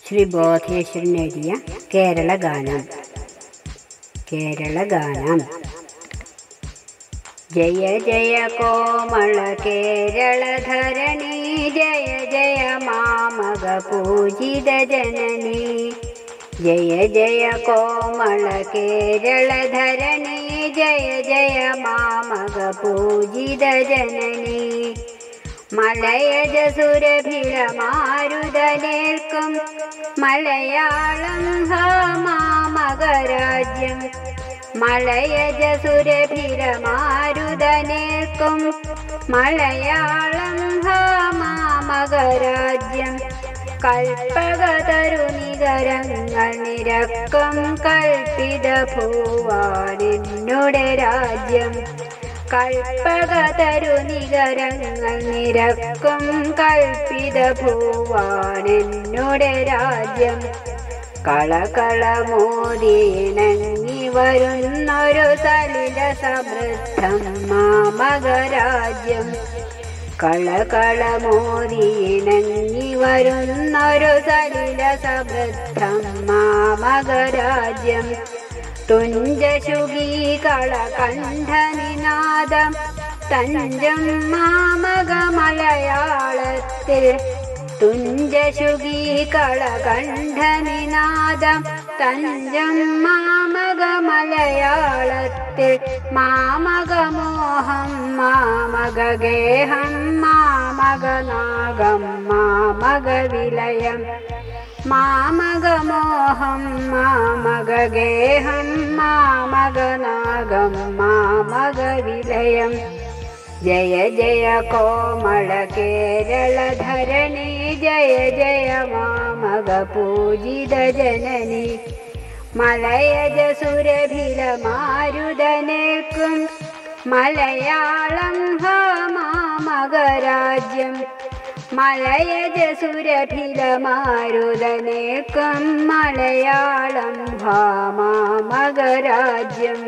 ശ്രീ ബോധേശ്വരൻ എഴുതിയ കേരള ഗാനം കേരള ഗാനം ജയ ജയ കോമള കേരള ധരണി ജയ ജയ മാമക പൂജിത ജനനി ജയ ജയ കോമള കേരള ധരണി ജയ ജയ മാമക പൂജിത ജനനി മലയജ സുരഭില മാരുതനേൽക്കും മലയാളം മാമകരാജ്യം മലയജ സുരഭില മാരുതനേൽക്കും മലയാളം മാമകരാജ്യം കൽപ്പകതരുനികരങ്ങൾ നിരക്കം കൽപ്പിത ഭൂവാനെന്നുടെ രാജ്യം കൽപ്പകതരുനികരങ്ങൾ നിരക്കും കൽപ്പിത ഭൂവാനെന്നുടെ രാജ്യം കളകളമോദിണങ്ങി വരുന്നൊരു സലില സമൃദ്ധം മാമകരാജ്യം കളകളമോദിണങ്ങി വരുന്നൊരു സലില സമൃദ്ധം മാമകരാജ്യം തുഞ്ചശുഗീ കളകണ്ഠനിനാദം തഞ്ചം മാമക മലയാളത്തിൽ തുഞ്ചശുഗീ കളകണ്ഠനിനാദം തഞ്ചം മാമക മലയാളത്തിൽ മാമകമോഹം മാമകഗേഹം മാമകനാഗം മാമകവിലയം മാമകമോഹം മാമകഗേഹം മാമകനാഗം മാമകവിലയം ജയ ജയ കോമള കേരള ധരണി ജയ ജയ മാമക പൂജിത ജനനി മലയജ സുരഭില മാരുതനേൽക്കും മലയാളം മാമകരാജ്യം മലയജ സുരഭില മാരുതനേക്കും മലയാളം ഭാമാമകരാജ്യം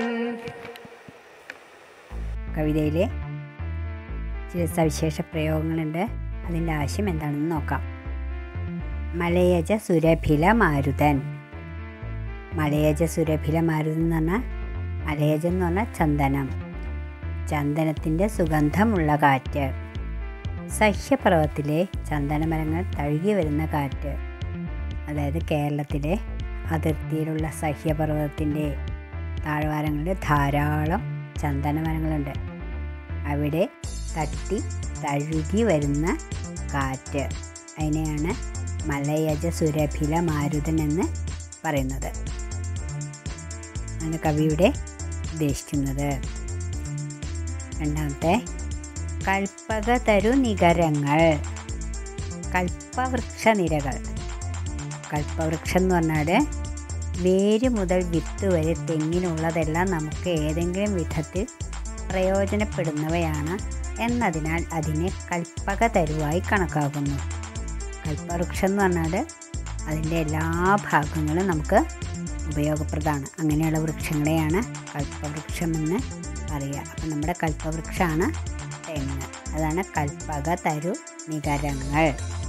കവിതയിലെ ചില സവിശേഷ പ്രയോഗങ്ങളുണ്ട് അതിൻ്റെ ആശയം എന്താണെന്ന് നോക്കാം മലയജ സുരഭില മാരുതൻ മലയജ സുരഭില മാരുതൻ എന്ന് പറഞ്ഞാൽ മലയജം എന്ന് പറഞ്ഞാൽ ചന്ദനം ചന്ദനത്തിൻ്റെ സുഗന്ധമുള്ള കാറ്റ് സഹ്യപർവ്വത്തിലെ ചന്ദനമരങ്ങൾ തഴുകി വരുന്ന കാറ്റ് അതായത് കേരളത്തിലെ അതിർത്തിയിലുള്ള സഹ്യപർവ്വതത്തിൻ്റെ താഴ്വാരങ്ങളിൽ ധാരാളം ചന്ദനമരങ്ങളുണ്ട് അവിടെ തട്ടി തഴുകി വരുന്ന കാറ്റ് അതിനെയാണ് മലയജ സുരഭില മാരുതൻ എന്ന് പറയുന്നത് ആണ് കവിയുടെ ഉദ്ദേശിക്കുന്നത് രണ്ടാമത്തെ കൽപ്പകതരു നികരങ്ങൾ കൽപ്പവൃക്ഷ നിരകൾ കൽപ്പവൃക്ഷം എന്ന് പറഞ്ഞാൽ വേര് മുതൽ വിത്ത് വരെ തെങ്ങിനുള്ളതെല്ലാം നമുക്ക് ഏതെങ്കിലും വിധത്തിൽ പ്രയോജനപ്പെടുന്നവയാണ് എന്നതിനാൽ അതിനെ കൽപ്പകതരുവായി കണക്കാക്കുന്നു കൽപ്പവൃക്ഷം എന്ന് പറഞ്ഞാൽ അതിൻ്റെ എല്ലാ ഭാഗങ്ങളും നമുക്ക് ഉപയോഗപ്രദമാണ് അങ്ങനെയുള്ള വൃക്ഷങ്ങളെയാണ് കൽപ്പവൃക്ഷമെന്ന് പറയുക അപ്പം നമ്മുടെ കൽപ്പവൃക്ഷമാണ് തെങ്ങ് അതാണ് കൽപ്പക തരു നികരങ്ങൾ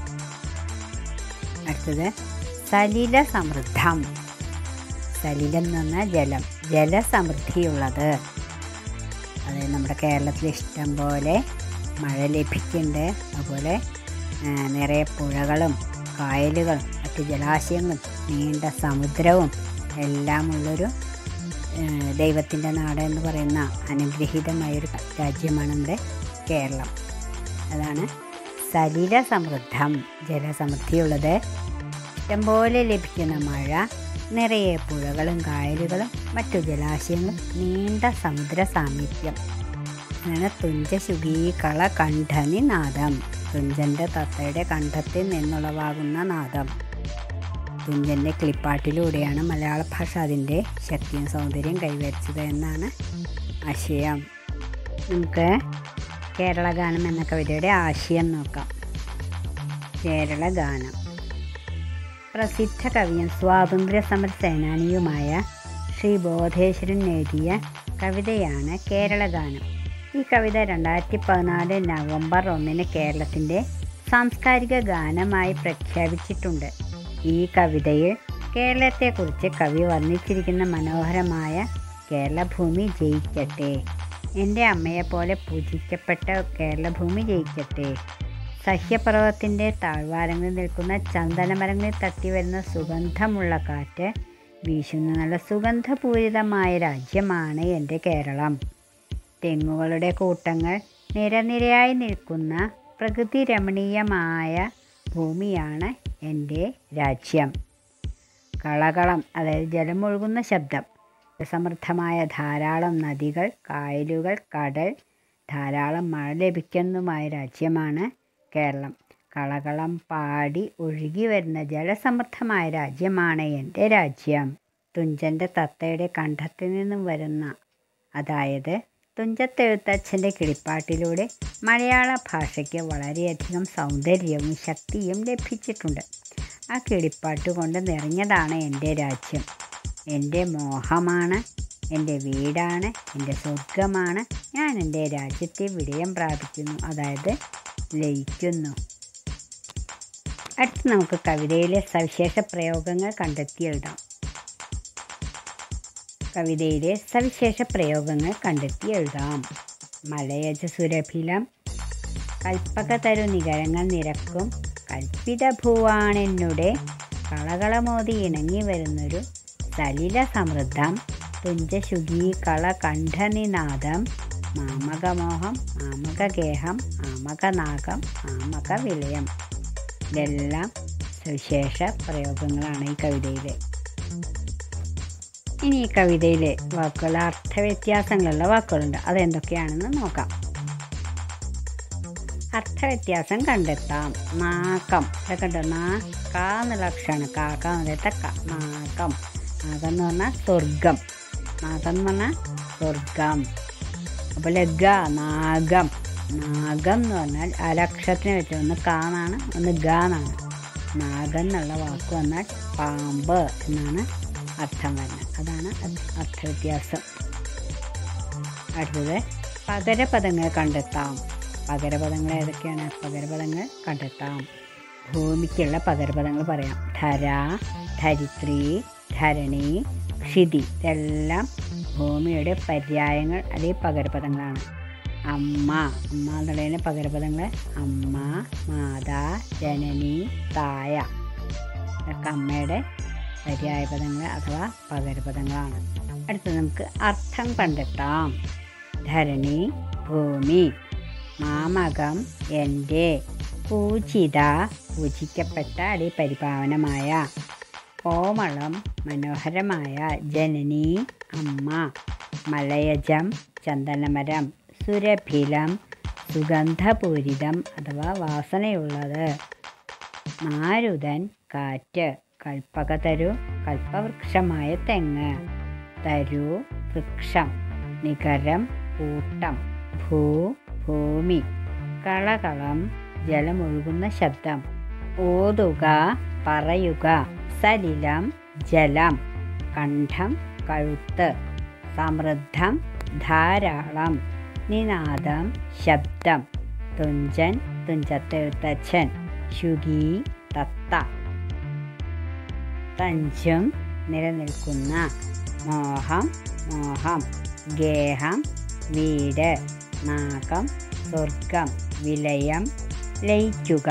അടുത്തത് സലില സമൃദ്ധം സലിലം എന്ന് പറഞ്ഞാൽ ജലം ജലസമൃദ്ധിയുള്ളത് അതായത് നമ്മുടെ കേരളത്തിൽ ഇഷ്ടം പോലെ മഴ ലഭിക്കുന്നുണ്ട് അതുപോലെ നിറയെ പുഴകളും കായലുകളും മറ്റു ജലാശയങ്ങളും നീണ്ട സമുദ്രവും എല്ലാമുള്ളൊരു ദൈവത്തിൻ്റെ നാട് എന്ന് പറയുന്ന അനുഗ്രഹീതമായൊരു രാജ്യമാണ് നമ്മുടെ കേരളം അതാണ് സലില സമൃദ്ധം ജലസമൃദ്ധിയുള്ളത് ഇഷ്ടംപോലെ ലഭിക്കുന്ന മഴ നിറയെ പുഴകളും കായലുകളും മറ്റു ജലാശയങ്ങളും നീണ്ട സമുദ്ര സാമീപ്യം അങ്ങനെ തുഞ്ചശുഗീകള കണ്ഠനി നാദം തുഞ്ചൻ്റെ തത്തയുടെ കണ്ഠത്തിൽ നിന്നുളവാകുന്ന നാദം തുഞ്ചൻ്റെ കിളിപ്പാട്ടിലൂടെയാണ് മലയാള ഭാഷ അതിൻ്റെ ശക്തിയും സൗന്ദര്യം കൈവരിച്ചത് എന്നാണ് ആശയം നമുക്ക് കേരള ഗാനം എന്ന കവിതയുടെ ആശയം നോക്കാം കേരള ഗാനം പ്രസിദ്ധ കവിയും സ്വാതന്ത്ര്യ സമര സേനാനിയുമായ ശ്രീ ബോധേശ്വരൻ എഴുതിയ കവിതയാണ് കേരള ഗാനം ഈ കവിത രണ്ടായിരത്തി പതിനാല് നവംബർ ഒന്നിന് കേരളത്തിൻ്റെ സാംസ്കാരിക ഗാനമായി പ്രഖ്യാപിച്ചിട്ടുണ്ട് ഈ കവിതയിൽ കേരളത്തെക്കുറിച്ച് കവി വർണ്ണിച്ചിരിക്കുന്ന മനോഹരമായ കേരളഭൂമി ജയിക്കട്ടെ എൻ്റെ അമ്മയെപ്പോലെ പൂജിക്കപ്പെട്ട കേരളഭൂമി ജയിക്കട്ടെ സഹ്യപർവ്വത്തിൻ്റെ താഴ്വാരങ്ങളിൽ നിൽക്കുന്ന ചന്ദനമരങ്ങളിൽ തട്ടി വരുന്ന സുഗന്ധമുള്ള കാറ്റ് വീശുന്ന നല്ല സുഗന്ധപൂരിതമായ രാജ്യമാണ് എൻ്റെ കേരളം തെങ്ങുകളുടെ കൂട്ടങ്ങൾ നിരനിരയായി നിൽക്കുന്ന പ്രകൃതി രമണീയമായ ഭൂമിയാണ് എൻ്റെ രാജ്യം കളകളം അതായത് ജലമൊഴുകുന്ന ശബ്ദം സമൃദ്ധമായ ധാരാളം നദികൾ കായലുകൾ കടൽ ധാരാളം മഴ ലഭിക്കുന്നതുമായ രാജ്യമാണ് കേരളം കളകളം പാടി ഒഴുകി വരുന്ന ജലസമൃദ്ധമായ രാജ്യമാണ് എൻ്റെ രാജ്യം തുഞ്ചൻ്റെ തത്തയുടെ കണ്ഠത്തിൽ നിന്നും വരുന്ന അതായത് തുഞ്ചത്തെഴുത്തച്ഛൻ്റെ കിളിപ്പാട്ടിലൂടെ മലയാള ഭാഷയ്ക്ക് വളരെയധികം സൗന്ദര്യവും ശക്തിയും ലഭിച്ചിട്ടുണ്ട് ആ കിളിപ്പാട്ട് കൊണ്ട് നിറഞ്ഞതാണ് എൻ്റെ രാജ്യം എൻ്റെ മോഹമാണ് എൻ്റെ വീടാണ് എൻ്റെ സ്വർഗമാണ് ഞാൻ എൻ്റെ രാജ്യത്തെ വിടയം പ്രാപിക്കുന്നു അതായത് ലയിക്കുന്നു അടുത്ത് നമുക്ക് കവിതയിലെ സവിശേഷ പ്രയോഗങ്ങൾ കണ്ടെത്തി എഴുതാം കവിതയിലെ സവിശേഷ പ്രയോഗങ്ങൾ കണ്ടെത്തി എഴുതാം മലയജ സുരഭിലം കൽപ്പകതരു നികരങ്ങൾ നിരക്കും കൽപ്പിത ഭൂവാണെന്നുടെ കളകളമോതി ഇണങ്ങി വരുന്നൊരു സലില സമൃദ്ധം തുഞ്ചശുഗീ കള കണ്ഠനിനാദം മാമകമോഹം മാമകഗേഹം ആമകനാഗം ആമക വിലയം ഇതെല്ലാം സവിശേഷ പ്രയോഗങ്ങളാണ് ഈ കവിതയിലെ ഇനി ഈ കവിതയിലെ വാക്കുകൾ അർത്ഥവ്യത്യാസങ്ങളുള്ള വാക്കുകളുണ്ട് അതെന്തൊക്കെയാണെന്ന് നോക്കാം അർത്ഥവ്യത്യാസം കണ്ടെത്താം നാക്കം ഇതൊക്കെ ഉണ്ട് നാ കാ എന്നുള്ള അക്ഷരമാണ് കാക്ക എന്നുള്ള തക്ക നാക്കം നാകം എന്ന് പറഞ്ഞാൽ സ്വർഗം നാഗം എന്ന് പറഞ്ഞാൽ സ്വർഗം അപ്പോൾ ലഗ നാഗം നാഗം എന്ന് പറഞ്ഞാൽ അരക്ഷരത്തിന് വെച്ച് ഒന്ന് കാന്നാണ് ഒന്ന് ഗ എന്നാണ് നാഗം എന്നുള്ള വാക്ക് വന്നാൽ പാമ്പ് എന്നാണ് അർത്ഥം വരുന്നത് അതാണ് അർത്ഥവ്യത്യാസം അടുത്തത് പകരപദങ്ങൾ കണ്ടെത്താം പകരപദങ്ങൾ ഏതൊക്കെയാണ് പകരപദങ്ങൾ കണ്ടെത്താം ഭൂമിക്കുള്ള പകരപദങ്ങൾ പറയാം ധര ധരിത്രി ധരണി ക്ഷിതി ഇതെല്ലാം ഭൂമിയുടെ പര്യായങ്ങൾ അല്ലെങ്കിൽ പകരപദങ്ങളാണ് അമ്മ അമ്മ എന്നുള്ളതിന് പകരപദങ്ങൾ അമ്മ മാതാ ജനനി തായ ഇതൊക്കെ അമ്മയുടെ പര്യായപദങ്ങൾ അഥവാ പകരപദങ്ങളാണ് അടുത്തത് നമുക്ക് അർത്ഥം കണ്ടെത്താം ധരണി ഭൂമി മാമകം എൻ്റെ പൂജിത പൂജിക്കപ്പെട്ട അടി പരിപാവനമായ കോമളം മനോഹരമായ ജനനി അമ്മ മലയജം ചന്ദനമരം സുരഭിലം സുഗന്ധപൂരിതം അഥവാ വാസനയുള്ളത് മാരുതൻ കാറ്റ് കൽപ്പകതരു കൽപ്പവൃക്ഷമായ തെങ്ങ് തരു വൃക്ഷം നികരം കൂട്ടം ഭൂ ഭൂമി കളകളം ജലമൊഴുകുന്ന ശബ്ദം ഓതുക പറയുക സലിലം ജലം കണ്ഠം കഴുത്ത് സമൃദ്ധം ധാരാളം നിനാദം ശബ്ദം തുഞ്ചൻ തുഞ്ചത്തെഴുത്തച്ഛൻ ശുഗി തത്ത തഞ്ചും നിലനിൽക്കുന്ന മോഹം മോഹം ഗേഹം വീട് നാഗം സ്വർഗം വിലയം ലയിക്കുക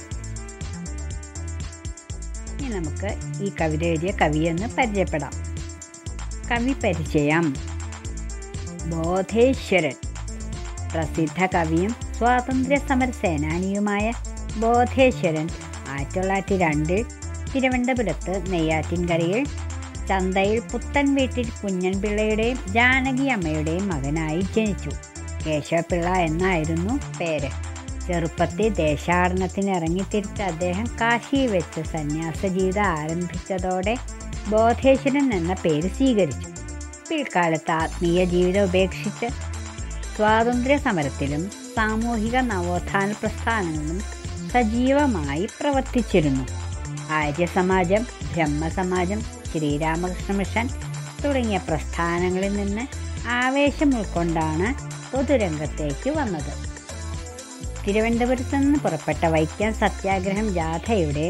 ഇനി നമുക്ക് ഈ കവിത എഴുതിയ കവിയെന്ന് പരിചയപ്പെടാം കവി പരിചയം ബോധേശ്വരൻ പ്രസിദ്ധ കവിയും സ്വാതന്ത്ര്യ സമര സേനാനിയുമായ ബോധേശ്വരൻ ആയിരത്തി തൊള്ളായിരത്തി രണ്ടിൽ തിരുവനന്തപുരത്ത് നെയ്യാറ്റിൻകരയിൽ ചന്തയിൽ പുത്തൻ വീട്ടിൽ കുഞ്ഞൻപിള്ളയുടെയും ജാനകി അമ്മയുടെയും മകനായി ജനിച്ചു കേശവപിള്ള എന്നായിരുന്നു പേര് ചെറുപ്പത്തിൽ ദേശാടനത്തിന് ഇറങ്ങിത്തിരിച്ച അദ്ദേഹം കാശിയിൽ വെച്ച് സന്യാസ ജീവിതം ആരംഭിച്ചതോടെ ബോധേശ്വരൻ എന്ന പേര് സ്വീകരിച്ചു പിൽക്കാലത്ത് ആത്മീയ ജീവിതം ഉപേക്ഷിച്ച് സ്വാതന്ത്ര്യ സമരത്തിലും സാമൂഹിക നവോത്ഥാന പ്രസ്ഥാനങ്ങളിലും സജീവമായി പ്രവർത്തിച്ചിരുന്നു ആര്യസമാജം ബ്രഹ്മസമാജം ശ്രീരാമകൃഷ്ണ മിഷൻ തുടങ്ങിയ പ്രസ്ഥാനങ്ങളിൽ നിന്ന് ആവേശം ഉൾക്കൊണ്ടാണ് പൊതുരംഗത്തേക്ക് വന്നത് തിരുവനന്തപുരത്ത് നിന്ന് പുറപ്പെട്ട വൈക്കം സത്യാഗ്രഹം ജാഥയുടെ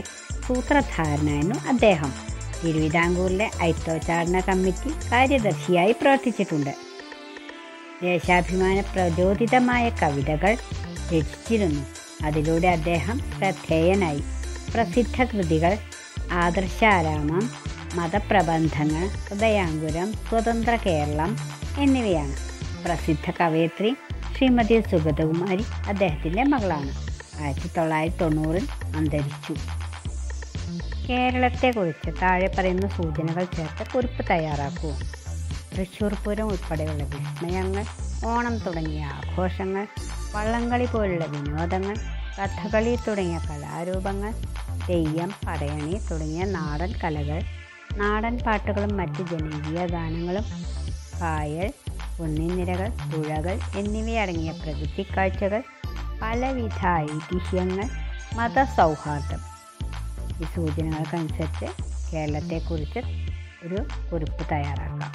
സൂത്രധാരനായിരുന്നു അദ്ദേഹം തിരുവിതാംകൂറിലെ ഐത്തോച്ചാരണ കമ്മിറ്റി കാര്യദർശിയായി പ്രവർത്തിച്ചിട്ടുണ്ട് ദേശാഭിമാന പ്രചോദിതമായ കവിതകൾ രചിച്ചിരുന്നു അതിലൂടെ അദ്ദേഹം ശ്രദ്ധേയനായി പ്രസിദ്ധ കൃതികൾ ആദർശാരാമം മതപ്രബന്ധങ്ങൾ ഹൃദയാങ്കുരം സ്വതന്ത്ര കേരളം എന്നിവയാണ് പ്രസിദ്ധ കവയത്രി ശ്രീമതി സുഗതകുമാരി അദ്ദേഹത്തിൻ്റെ മകളാണ് ആയിരത്തി തൊള്ളായിരത്തി തൊണ്ണൂറിൽ അന്തരിച്ചു കേരളത്തെക്കുറിച്ച് താഴെ പറയുന്ന സൂചനകൾ ചേർത്ത് കുറിപ്പ് തയ്യാറാക്കൂ തൃശ്ശൂർ പൂരം ഉൾപ്പെടെയുള്ള വിസ്മയങ്ങൾ ഓണം തുടങ്ങിയ ആഘോഷങ്ങൾ വള്ളംകളി പോലുള്ള വിനോദങ്ങൾ കഥകളി തുടങ്ങിയ കലാരൂപങ്ങൾ തെയ്യം പടയണി തുടങ്ങിയ നാടൻ കലകൾ നാടൻ പാട്ടുകളും മറ്റ് ജനകീയ ഗാനങ്ങളും കായൽ കുന്നിനിരകൾ പുഴകൾ എന്നിവയടങ്ങിയ പ്രകൃതി കാഴ്ചകൾ പലവിധ ഐതിഹ്യങ്ങൾ മതസൗഹാർദ്ദം ഈ സൂചനകൾക്കനുസരിച്ച് കേരളത്തെക്കുറിച്ച് ഒരു കുറിപ്പ് തയ്യാറാക്കാം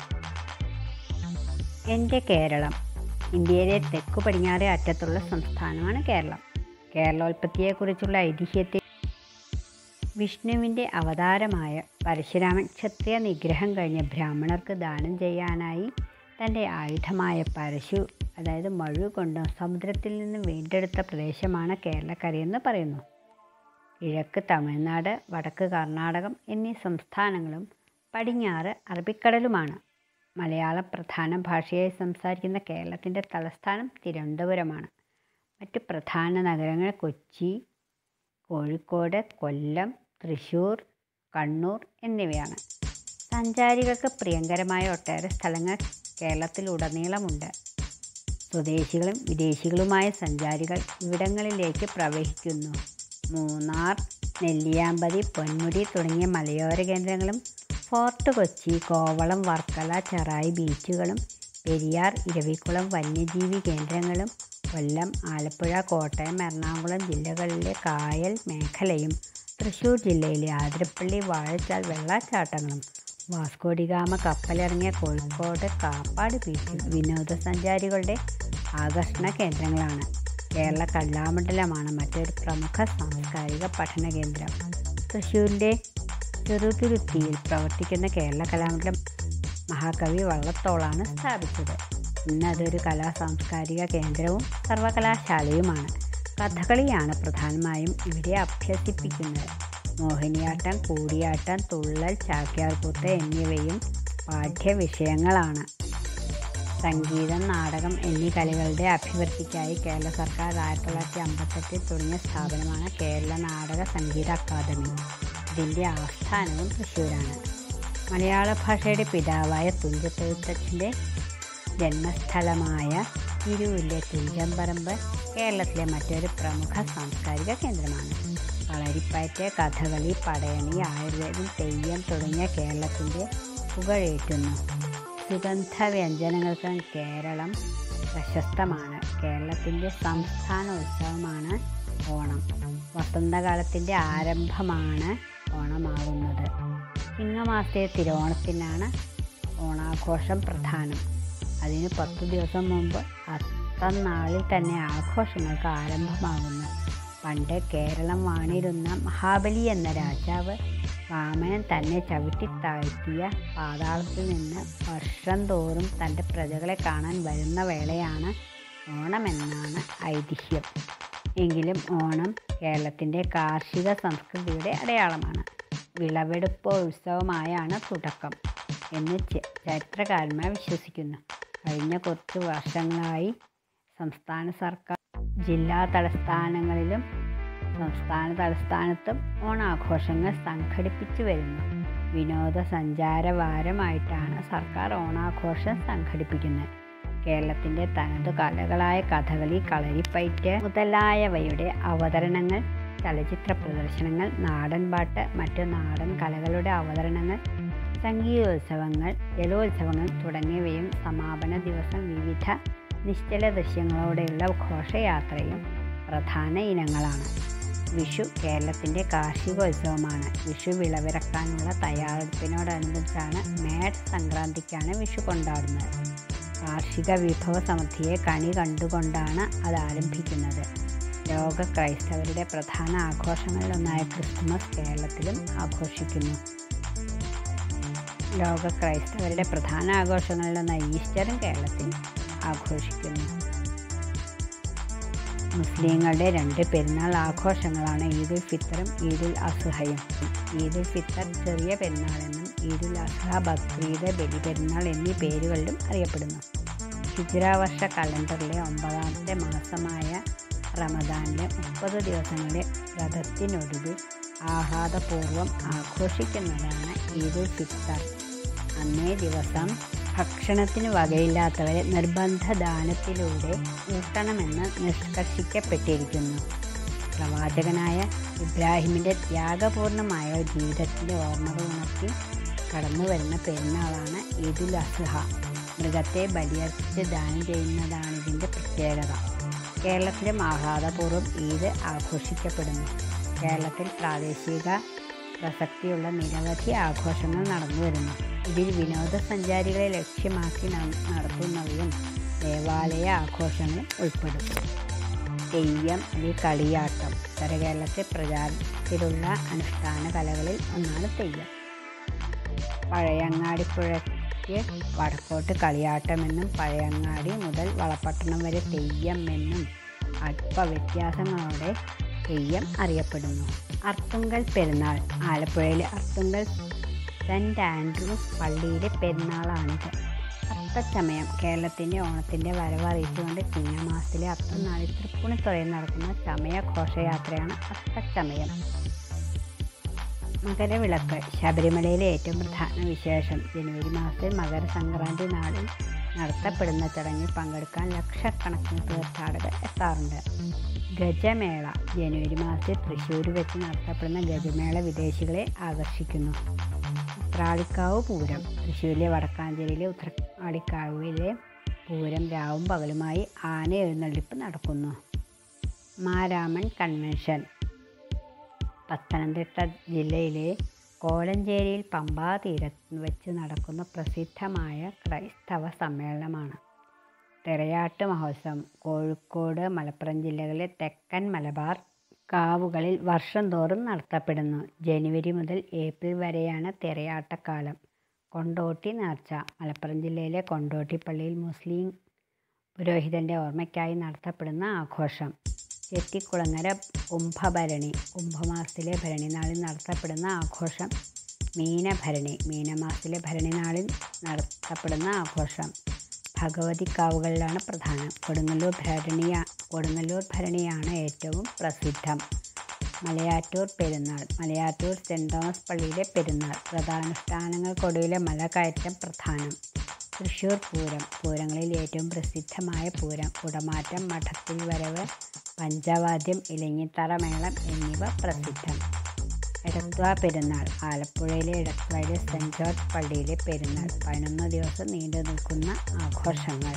എൻ്റെ കേരളം ഇന്ത്യയിലെ തെക്കു പടിഞ്ഞാറേ അറ്റത്തുള്ള സംസ്ഥാനമാണ് കേരളം കേരളോൽപ്പത്തിയെക്കുറിച്ചുള്ള ഐതിഹ്യത്തെ വിഷ്ണുവിൻ്റെ അവതാരമായ പരശുരാമൻ ക്ഷത്രിയ നിഗ്രഹം കഴിഞ്ഞ ബ്രാഹ്മണർക്ക് ദാനം ചെയ്യാനായി തൻ്റെ ആയുധമായ പരശു അതായത് മഴു കൊണ്ട് സമുദ്രത്തിൽ നിന്ന് വീണ്ടെടുത്ത പ്രദേശമാണ് കേരളക്കരയെന്ന് പറയുന്നു കിഴക്ക് തമിഴ്നാട് വടക്ക് കർണാടകം എന്നീ സംസ്ഥാനങ്ങളും പടിഞ്ഞാറ് അറബിക്കടലുമാണ് മലയാളം പ്രധാന ഭാഷയായി സംസാരിക്കുന്ന കേരളത്തിൻ്റെ തലസ്ഥാനം തിരുവനന്തപുരമാണ് മറ്റ് പ്രധാന നഗരങ്ങൾ കൊച്ചി കോഴിക്കോട് കൊല്ലം തൃശ്ശൂർ കണ്ണൂർ എന്നിവയാണ് സഞ്ചാരികൾക്ക് പ്രിയങ്കരമായ ഒട്ടേറെ സ്ഥലങ്ങൾ കേരളത്തിലുടനീളമുണ്ട് സ്വദേശികളും വിദേശികളുമായ സഞ്ചാരികൾ ഇവിടങ്ങളിലേക്ക് പ്രവഹിക്കുന്നു മൂന്നാർ നെല്ലിയാമ്പതി പൊന്മുടി തുടങ്ങിയ മലയോര കേന്ദ്രങ്ങളും ഫോർട്ട് കൊച്ചി കോവളം വർക്കല ചെറായി ബീച്ചുകളും പെരിയാർ ഇരവിക്കുളം വന്യജീവി കേന്ദ്രങ്ങളും കൊല്ലം ആലപ്പുഴ കോട്ടയം എറണാകുളം ജില്ലകളിലെ കായൽ മേഖലയും തൃശ്ശൂർ ജില്ലയിലെ ആതിരപ്പള്ളി വാഴച്ചാൽ വെള്ളച്ചാട്ടങ്ങളും വാസ്കോഡിഗാമ കപ്പലിറങ്ങിയ കോഴിക്കോട് കാപ്പാട് ബീച്ച് വിനോദസഞ്ചാരികളുടെ ആകർഷണ കേന്ദ്രങ്ങളാണ് കേരള കലാമണ്ഡലമാണ് മറ്റൊരു പ്രമുഖ സാംസ്കാരിക പഠന കേന്ദ്രം തൃശ്ശൂരിൻ്റെ ചെറുതുരുത്തിയിൽ പ്രവർത്തിക്കുന്ന കേരള കലാമണ്ഡലം മഹാകവി വള്ളത്തോളാണ് സ്ഥാപിച്ചത് ഇന്ന് അതൊരു കലാ സാംസ്കാരിക കേന്ദ്രവും സർവകലാശാലയുമാണ് കഥകളിയാണ് പ്രധാനമായും ഇവിടെ അഭ്യസിപ്പിക്കുന്നത് മോഹിനിയാട്ടം കൂടിയാട്ടം തുള്ളൽ ചാക്യാർകൂത്ത് എന്നിവയും പാഠ്യവിഷയങ്ങളാണ് സംഗീതം നാടകം എന്നീ കലകളുടെ അഭിവൃദ്ധിക്കായി കേരള സർക്കാർ ആയിരത്തി തൊള്ളായിരത്തി അമ്പത്തെട്ടിൽ തുടങ്ങിയ സ്ഥാപനമാണ് കേരള നാടക സംഗീത അക്കാദമി ഇതിൻ്റെ ആസ്ഥാനവും തൃശ്ശൂരാണ് മലയാള ഭാഷയുടെ പിതാവായ തുഞ്ചത്തെഴുത്തച്ഛൻ്റെ ജന്മസ്ഥലമായ തിരൂരിലെ തുഞ്ചമ്പറമ്പ് കേരളത്തിലെ മറ്റൊരു പ്രമുഖ സാംസ്കാരിക കേന്ദ്രമാണ് കളരിപ്പയറ്റ് കഥകളി പടയണി ആയുർവേദം തെയ്യം തുടങ്ങിയ കേരളത്തിൻ്റെ പുകഴേറ്റുന്നു സുഗന്ധ വ്യഞ്ജനങ്ങൾക്ക് കേരളം പ്രശസ്തമാണ് കേരളത്തിൻ്റെ സംസ്ഥാന ഉത്സവമാണ് ഓണം വസന്തകാലത്തിൻ്റെ ആരംഭമാണ് ഓണമാകുന്നത് ചിങ്ങമാസത്തെ തിരുവോണത്തിനാണ് ഓണാഘോഷം പ്രധാനം അതിന് പത്തു ദിവസം മുമ്പ് അത്തന്നാളിൽ തന്നെ ആഘോഷങ്ങൾക്ക് ആരംഭമാകുന്നു പണ്ട് കേരളം വാണിരുന്ന മഹാബലി എന്ന രാജാവ് വാമനൻ തന്നെ ചവിട്ടി താഴ്ത്തിയ പാതാളത്തിൽ നിന്ന് വർഷം തോറും തൻ്റെ പ്രജകളെ കാണാൻ വരുന്ന വേളയാണ് ഓണമെന്നാണ് ഐതിഹ്യം എങ്കിലും ഓണം കേരളത്തിൻ്റെ കാർഷിക സംസ്കൃതിയുടെ അടയാളമാണ് വിളവെടുപ്പ് ഉത്സവമായാണ് തുടക്കം എന്ന് ച- ചരിത്രകാരന്മാർ വിശ്വസിക്കുന്നു കഴിഞ്ഞ കുറച്ച് വർഷങ്ങളായി സംസ്ഥാന സർക്കാർ ജില്ലാ തലസ്ഥാനങ്ങളിലും സംസ്ഥാന തലസ്ഥാനത്തും ഓണാഘോഷങ്ങൾ സംഘടിപ്പിച്ചു വരുന്നു വിനോദസഞ്ചാര വാരമായിട്ടാണ് സർക്കാർ ഓണാഘോഷം സംഘടിപ്പിക്കുന്നത് കേരളത്തിൻ്റെ തനതു കലകളായ കഥകളി കളരിപ്പയറ്റ് മുതലായവയുടെ അവതരണങ്ങൾ ചലച്ചിത്ര പ്രദർശനങ്ങൾ നാടൻപാട്ട് മറ്റു നാടൻ കലകളുടെ അവതരണങ്ങൾ സംഗീതോത്സവങ്ങൾ ജലോത്സവങ്ങൾ തുടങ്ങിയവയും സമാപന ദിവസം വിവിധ നിശ്ചല ദൃശ്യങ്ങളോടെയുള്ള ഘോഷയാത്രയും പ്രധാന ഇനങ്ങളാണ് വിഷു കേരളത്തിൻ്റെ കാർഷികോത്സവമാണ് വിഷു വിളവിറക്കാനുള്ള തയ്യാറെടുപ്പിനോടനുബന്ധിച്ചാണ് മേഡ് സംക്രാന്തിക്കാണ് വിഷു കൊണ്ടാടുന്നത് കാർഷിക വിഭവ സമൃദ്ധിയെ കണി കണ്ടുകൊണ്ടാണ് അത് ആരംഭിക്കുന്നത് ലോക ക്രൈസ്തവരുടെ പ്രധാന ആഘോഷങ്ങളിലൊന്നായ ക്രിസ്തുമസ് കേരളത്തിലും ആഘോഷിക്കുന്നു ലോക ക്രൈസ്തവരുടെ പ്രധാന ആഘോഷങ്ങളിലൊന്നായ ഈസ്റ്ററും കേരളത്തിൽ ആഘോഷിക്കുന്നു മുസ്ലിങ്ങളുടെ രണ്ട് പെരുന്നാൾ ആഘോഷങ്ങളാണ് ഈദുൽ ഫിത്തറും ഈദുൽ അസുഹയും ഈദുൽ ഫിത്തർ ചെറിയ പെരുന്നാളെന്നും ഈദുൽ അസുഹ ബക്രീദ് ബലിപെരുന്നാൾ എന്നീ പേരുകളിലും അറിയപ്പെടുന്നു ഹിജ്ര വർഷ കലണ്ടറിലെ ഒമ്പതാമത്തെ മാസമായ റമദാനിലെ മുപ്പത് ദിവസങ്ങളിലെ വ്രതത്തിനൊടുവിൽ ആഹ്ലാദപൂർവ്വം ആഘോഷിക്കുന്നതാണ് ഈദുൽ ഫിത്തർ അന്നേ ദിവസം ഭക്ഷണത്തിന് വകയില്ലാത്തവരെ നിർബന്ധ ദാനത്തിലൂടെ ഊട്ടണമെന്ന് നിഷ്കർഷിക്കപ്പെട്ടിരിക്കുന്നു പ്രവാചകനായ ഇബ്രാഹിമിൻ്റെ ത്യാഗപൂർണമായ ജീവിതത്തിൻ്റെ ഓർമ്മകൾ ഉണർത്തി കടന്നു വരുന്ന പെരുന്നാളാണ് ഈദുൽ അസ്ഹ മൃഗത്തെ ബലിയർപ്പിച്ച് ദാനം ചെയ്യുന്നതാണ് ഇതിൻ്റെ പ്രത്യേകത കേരളത്തിലും ആഹ്ലാദപൂർവ്വം ഈദ് ആഘോഷിക്കപ്പെടുന്നു കേരളത്തിൽ പ്രാദേശിക പ്രസക്തിയുള്ള നിരവധി ആഘോഷങ്ങൾ നടന്നു വരുന്നു ഇതിൽ വിനോദസഞ്ചാരികളെ ലക്ഷ്യമാക്കി നടത്തുന്നവയും ദേവാലയ ആഘോഷങ്ങളും ഉൾപ്പെടും തെയ്യം അല്ലെങ്കിൽ കളിയാട്ടം ഉത്തര കേരളത്തിൽ പ്രചാരത്തിലുള്ള അനുഷ്ഠാന കലകളിൽ ഒന്നാണ് തെയ്യം പഴയങ്ങാടിപ്പുഴയ്ക്ക് വടക്കോട്ട് കളിയാട്ടമെന്നും പഴയങ്ങാടി മുതൽ വളപട്ടണം വരെ തെയ്യം എന്നും അല്പ വ്യത്യാസങ്ങളോടെ തെയ്യം അറിയപ്പെടുന്നു അർത്തുങ്കൽ പെരുന്നാൾ ആലപ്പുഴയിലെ അർത്തുങ്കൽ സെൻറ്റ് ആൻഡ്രൂസ് പള്ളിയിലെ പെരുന്നാളാണിത് അത്തച്ചമയം കേരളത്തിൻ്റെ ഓണത്തിൻ്റെ വരവ് അറിയിച്ചുകൊണ്ട് ചിങ്ങമാസത്തിലെ അത്തനാളിൽ തൃപ്പൂണിത്തുറയിൽ നടക്കുന്ന ചമയ ഘോഷയാത്രയാണ് അത്തച്ചമയം മകരവിളക്ക് ശബരിമലയിലെ ഏറ്റവും പ്രധാന വിശേഷം ജനുവരി മാസത്തിൽ മകരസംക്രാന്തി നാളിൽ നടത്തപ്പെടുന്ന ചടങ്ങിൽ പങ്കെടുക്കാൻ ലക്ഷക്കണക്കിന് തീർത്ഥാടകർ എത്താറുണ്ട് ഗജമേള ജനുവരി മാസത്തിൽ തൃശ്ശൂർ വെച്ച് നടത്തപ്പെടുന്ന ഗജമേള വിദേശികളെ ആകർഷിക്കുന്നു ഉത്രാളിക്കാവ് പൂരം തൃശ്ശൂരിലെ വടക്കാഞ്ചേരിയിലെ ഉത്രാളിക്കാവിലെ പൂരം രാവും പകലുമായി ആന എഴുന്നള്ളിപ്പ് നടക്കുന്നു മാരാമൺ കൺവെൻഷൻ പത്തനംതിട്ട ജില്ലയിലെ കോലഞ്ചേരിയിൽ പമ്പാ തീരത്ത് വെച്ച് നടക്കുന്ന പ്രസിദ്ധമായ ക്രൈസ്തവ സമ്മേളനമാണ് തിറയാട്ട് മഹോത്സവം കോഴിക്കോട് മലപ്പുറം ജില്ലകളിലെ തെക്കൻ മലബാർ കാവുകളിൽ വർഷം തോറും നടത്തപ്പെടുന്നു ജനുവരി മുതൽ ഏപ്രിൽ വരെയാണ് തിറയാട്ടക്കാലം കൊണ്ടോട്ടി നേർച്ച മലപ്പുറം ജില്ലയിലെ കൊണ്ടോട്ടി പള്ളിയിൽ മുസ്ലിം പുരോഹിതൻ്റെ ഓർമ്മയ്ക്കായി നടത്തപ്പെടുന്ന ആഘോഷം ചെത്തിക്കുളങ്ങര കുംഭഭരണി കുംഭമാസത്തിലെ ഭരണിനാളിൽ നടത്തപ്പെടുന്ന ആഘോഷം മീനഭരണി മീനമാസത്തിലെ ഭരണിനാളിൽ നടത്തപ്പെടുന്ന ആഘോഷം ഭഗവതിക്കാവുകളിലാണ് പ്രധാനം കൊടുങ്ങല്ലൂർ ഭരണിയ കൊടുങ്ങല്ലൂർ ഭരണിയാണ് ഏറ്റവും പ്രസിദ്ധം മലയാറ്റൂർ പെരുന്നാൾ മലയാറ്റൂർ സെൻറ് തോമസ് പള്ളിയിലെ പെരുന്നാൾ വ്രതാനുഷ്ഠാനങ്ങൾക്കൊടുവിലെ മലകയറ്റം പ്രധാനം തൃശ്ശൂർ പൂരം പൂരങ്ങളിൽ ഏറ്റവും പ്രസിദ്ധമായ പൂരം കുടമാറ്റം മഠത്തിൽ വരവ് പഞ്ചവാദ്യം ഇലങ്ങിത്തറ മേളം എന്നിവ പ്രസിദ്ധം എടത്വ പെരുന്നാൾ ആലപ്പുഴയിലെ എടത്വയിലെ സെൻറ് ജോർജ് പള്ളിയിലെ പെരുന്നാൾ പതിനൊന്ന് ദിവസം നീണ്ടു നിൽക്കുന്ന ആഘോഷങ്ങൾ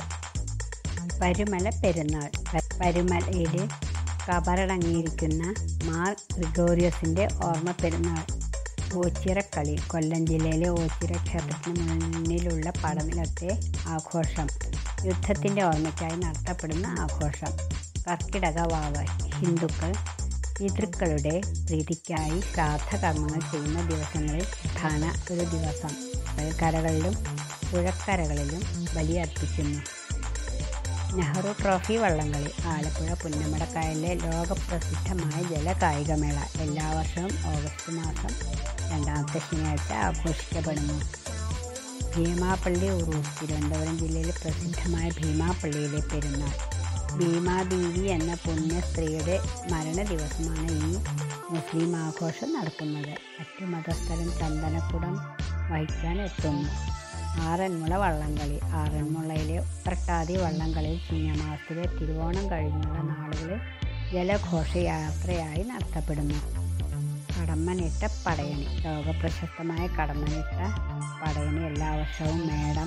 പരുമല പെരുന്നാൾ പരുമലയിൽ കബറടങ്ങിയിരിക്കുന്ന മാർ ഗ്രിഗോറിയസിൻ്റെ ഓർമ്മ പെരുന്നാൾ ഓച്ചിറക്കളി കൊല്ലം ജില്ലയിലെ ഓച്ചിറ ക്ഷേത്രത്തിന് മുന്നിലുള്ള പടനിലത്തെ ആഘോഷം യുദ്ധത്തിൻ്റെ ഓർമ്മയ്ക്കായി നടത്തപ്പെടുന്ന ആഘോഷം കർക്കിടക വാവ് ഹിന്ദുക്കൾ പിതൃക്കളുടെ പ്രീതിക്കായി ശ്രാദ്ധകർമ്മങ്ങൾ ചെയ്യുന്ന ദിവസങ്ങളിൽ പ്രധാന ഒരു ദിവസം കരകളിലും പുഴക്കരകളിലും ബലിയർപ്പിക്കുന്നു നെഹ്റു ട്രോഫി വള്ളംകളി ആലപ്പുഴ പുന്നമടക്കായലിലെ ലോകപ്രസിദ്ധമായ ജലകായികമേള എല്ലാ വർഷവും ഓഗസ്റ്റ് മാസം രണ്ടാമത്തെ ശനിയാഴ്ച ആഘോഷിക്കപ്പെടുന്നു ഭീമാപ്പള്ളി ഉറൂസ് തിരുവനന്തപുരം ജില്ലയിലെ പ്രസിദ്ധമായ ഭീമാപ്പള്ളിയിലെ പെരുന്നാൾ ഭീമാദേവി എന്ന പുണ്യ സ്ത്രീയുടെ മരണ ദിവസമാണ് ഈ മുസ്ലിം ആഘോഷം നടക്കുന്നത് മറ്റു മതസ്ഥരും ചന്ദനക്കുടം വഹിക്കാൻ എത്തുന്നു ആറന്മുള വള്ളംകളി ആറന്മുളയിലെ ഉത്രട്ടാതി വള്ളംകളിയിൽ ചിങ്ങമാസത്തിലെ തിരുവോണം കഴിഞ്ഞുള്ള നാളുകളിൽ ജലഘോഷയാത്രയായി നടത്തപ്പെടുന്നു കടമ്മനിട്ട പടയണി ലോകപ്രശസ്തമായ കടമ്മനിട്ട പടയണി എല്ലാ വർഷവും മേടം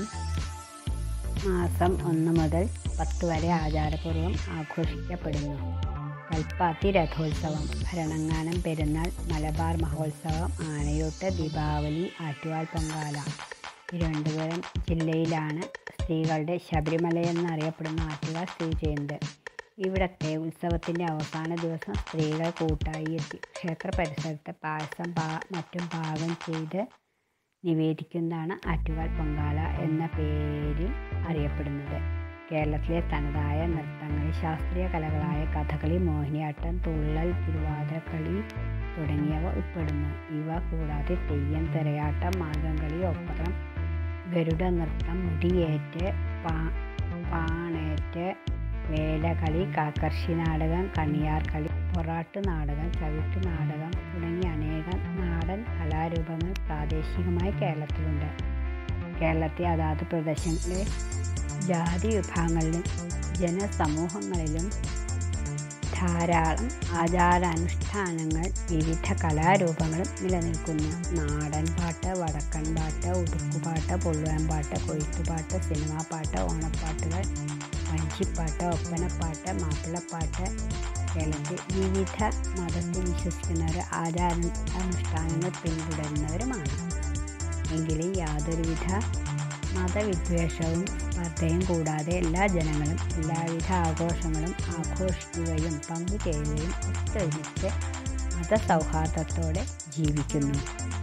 മാസം ഒന്ന് മുതൽ പത്ത് വരെ ആചാരപൂർവ്വം ആഘോഷിക്കപ്പെടുന്നു കൽപ്പാത്തി രഥോത്സവം ഭരണങ്ങാനം പെരുന്നാൾ മലബാർ മഹോത്സവം ആനയൂട്ട് ദീപാവലി ആറ്റുവാൽ പൊങ്കാല തിരുവനന്തപുരം ജില്ലയിലാണ് സ്ത്രീകളുടെ ശബരിമല എന്നറിയപ്പെടുന്ന ആറ്റുകാൽ സ്ഥിതി ചെയ്യുന്നത് ഇവിടത്തെ ഉത്സവത്തിൻ്റെ അവസാന ദിവസം സ്ത്രീകൾ കൂട്ടായി എത്തി ക്ഷേത്ര പരിസരത്ത് പായസം പാ മറ്റും പാകം ചെയ്ത് നിവേദിക്കുന്നതാണ് ആറ്റുകാൽ പൊങ്കാല എന്ന പേരിൽ അറിയപ്പെടുന്നത് കേരളത്തിലെ തനതായ നൃത്തങ്ങളിൽ ശാസ്ത്രീയ കലകളായ കഥകളി മോഹിനിയാട്ടം തുള്ളൽ തിരുവാതിരക്കളി തുടങ്ങിയവ ഉൾപ്പെടുന്നു ഇവ കൂടാതെ തെയ്യം തിരയാട്ടം മാർഗംകളി ഒപ്പരം ഗരുഡ നൃത്തം മുടിയേറ്റ് പാ പാണേറ്റ് വേലകളി കാക്കർഷി നാടകം കണിയാർ കളി പൊറാട്ട് നാടകം ചവിട്ട് നാടകം തുടങ്ങിയ അനേകം നാടൻ കലാരൂപങ്ങൾ പ്രാദേശികമായി കേരളത്തിലുണ്ട് കേരളത്തെ അതാത് പ്രദേശങ്ങളിലെ ജാതി വിഭാഗങ്ങളിലും ജനസമൂഹങ്ങളിലും ധാരാളം ആചാരാനുഷ്ഠാനങ്ങൾ വിവിധ കലാരൂപങ്ങളും നിലനിൽക്കുന്നു നാടൻ പാട്ട് വടക്കൻ പാട്ട് ഉടുക്കുപാട്ട് പൊള്ളുവൻപാട്ട് കൊയ്ത്തുപാട്ട് സിനിമാ പാട്ട് ഓണപ്പാട്ടുകൾ വഞ്ചിപ്പാട്ട് ഒപ്പനപ്പാട്ട് മാപ്പിളപ്പാട്ട് കേരളത്തിൽ വിവിധ മതത്തിൽ വിശ്വസിക്കുന്നവർ ആചാര അനുഷ്ഠാനങ്ങൾ പിന്തുടരുന്നവരുമാണ് എങ്കിലും യാതൊരുവിധ മതവിദ്വേഷവും സ്പർദ്ധയും കൂടാതെ എല്ലാ ജനങ്ങളും എല്ലാവിധ ആഘോഷങ്ങളും ആഘോഷിക്കുകയും പങ്കുചേരുകയും ഒത്തൊരുമിച്ച് മതസൗഹാർദ്ദത്തോടെ ജീവിക്കുന്നു